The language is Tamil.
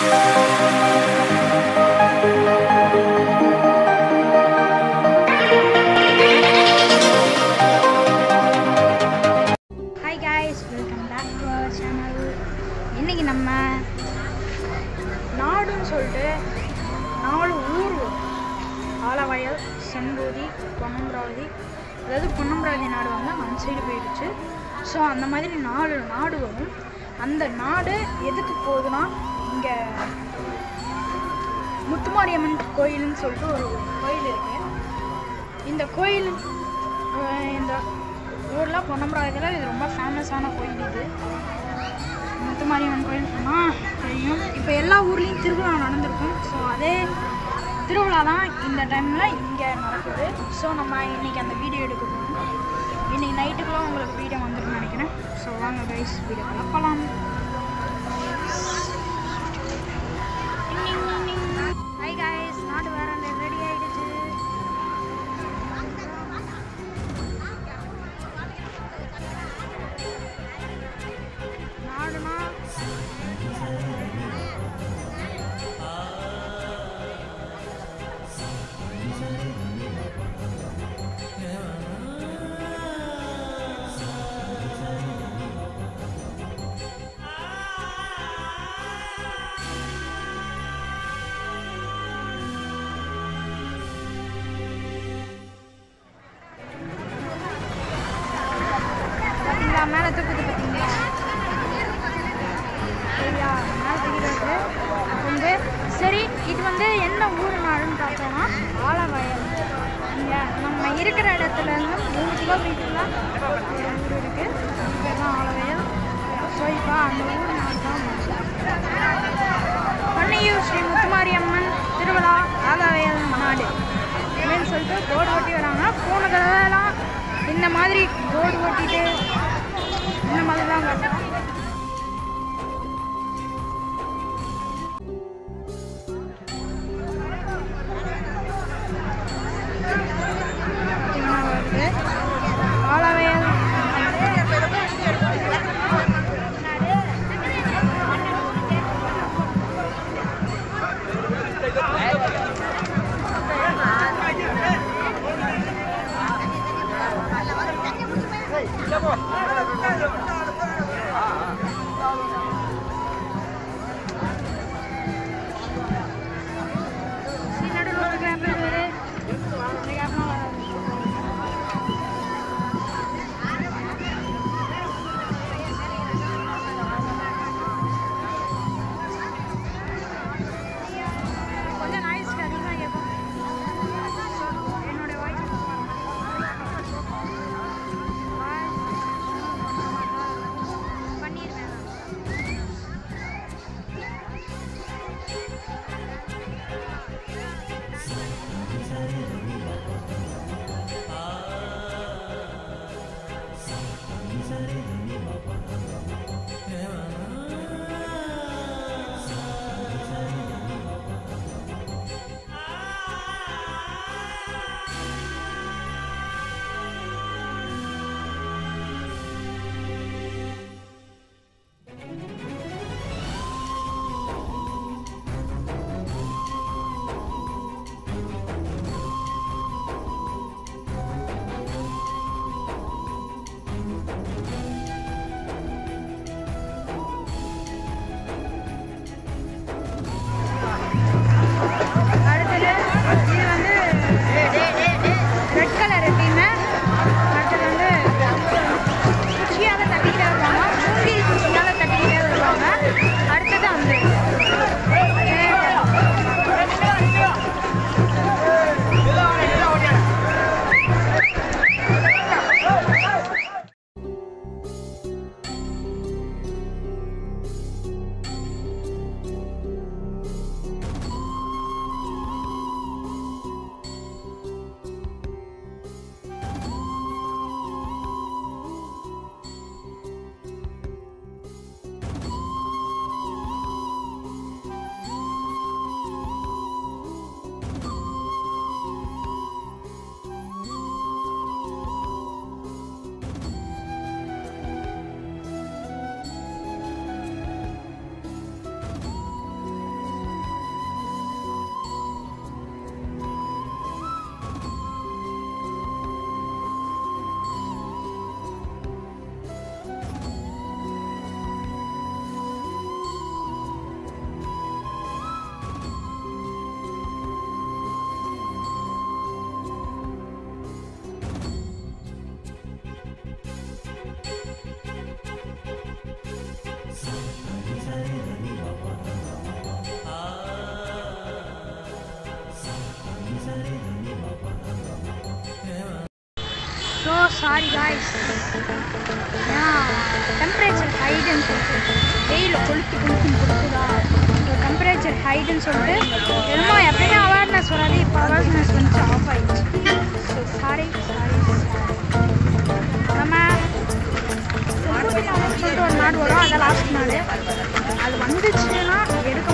Hi guys welcome back to our channel இன்னைக்கு நம்ம நாடுன்னு சொல்லிட்டு நாலு ஊர் வரும். ஆலவயல் செம்பூதி பொன்னமராவதி அதாவது பொன்னமராவதி நாடு வந்து அந்த சைடு போயிடுச்சு ஸோ அந்த மாதிரி நாலு நாடு வரும் அந்த நாடு எதுக்கு போகுதுன்னா இங்கே முத்துமாரியம்மன் கோயில்னு சொல்லிட்டு ஒரு கோயில் இருக்கு இந்த கோயில் அஹ், இந்த ஊரில் பொன்னமராவதியில் இது ரொம்ப ஃபேமஸான கோயில் இது முத்துமாரியம்மன் கோயில் சொன்னால் தெரியும் இப்போ எல்லா ஊர்லேயும் திருவிழா நடந்திருக்கும் ஸோ அதே திருவிழா தான் இந்த டைமில் இங்கே நடக்குது ஸோ நம்ம இன்னைக்கு அந்த வீடியோ எடுக்க போகிறோம் இன்னைக்கு நைட்டுக்குள்ள உங்களுக்கு வீடியோ வந்துருன்னு நினைக்கிறேன் ஸோ வாங்க கைஸ் வீடியோ கலப்பலாம் ஹாய் கைஸ் நாட்டு வேற ரெடி ஆயிடுச்சு நாடுனா பார்த்தீங்களா மேலே தூக்குது பார்த்தீங்களா சரியா மேலே தூக்கிட்டு வந்து சரி இது வந்து என்ன ஊர் நாடுன்னு பார்த்தோம்னா ஆலவயல் இங்கே நம்ம இருக்கிற இடத்துல இருந்து மூணு கிலோமீட்டரில் ஒரு ஊர் இருக்குது பேர் தான் ஆலவயல் ஸோ இப்போ அந்த ஊர் நாடு தான் பொன்னையூர் ஸ்ரீ முத்துமாரியம்மன் திருவிழா ஆலவயல் நாடு அப்படின்னு சொல்லிட்டு போர்டு ஓட்டி வராங்க போன தடவைலாம் இந்த மாதிரி போர்டு ஓட்டிட்டு இந்த மாதிரி தான் காட்டுறோம் பார்த்தீங்கன்னா வருது ஆலவயல் சாரி காய்ஸ் ஏன்னா டெம்பரேச்சர் ஹைடுன்னு சொல்லிட்டு வெயில் கொளுத்தி கொளுத்தி கொளுத்துதா டெம்பரேச்சர் ஹைடுன்னு சொல்லிட்டு என்னமோ எப்பயுமே அவேர்னஸ் வராது இப்போ அவேர்னஸ் வந்துச்சு ஆஃப் ஆயிடுச்சு ஸோ சாரி சாரி நம்ம செம்பூட்டி நாடுன்னு சொல்லிட்டு ஒரு நாடு வரும் அதான் லாஸ்ட் நாடு அது வந்துச்சுன்னா எடுக்க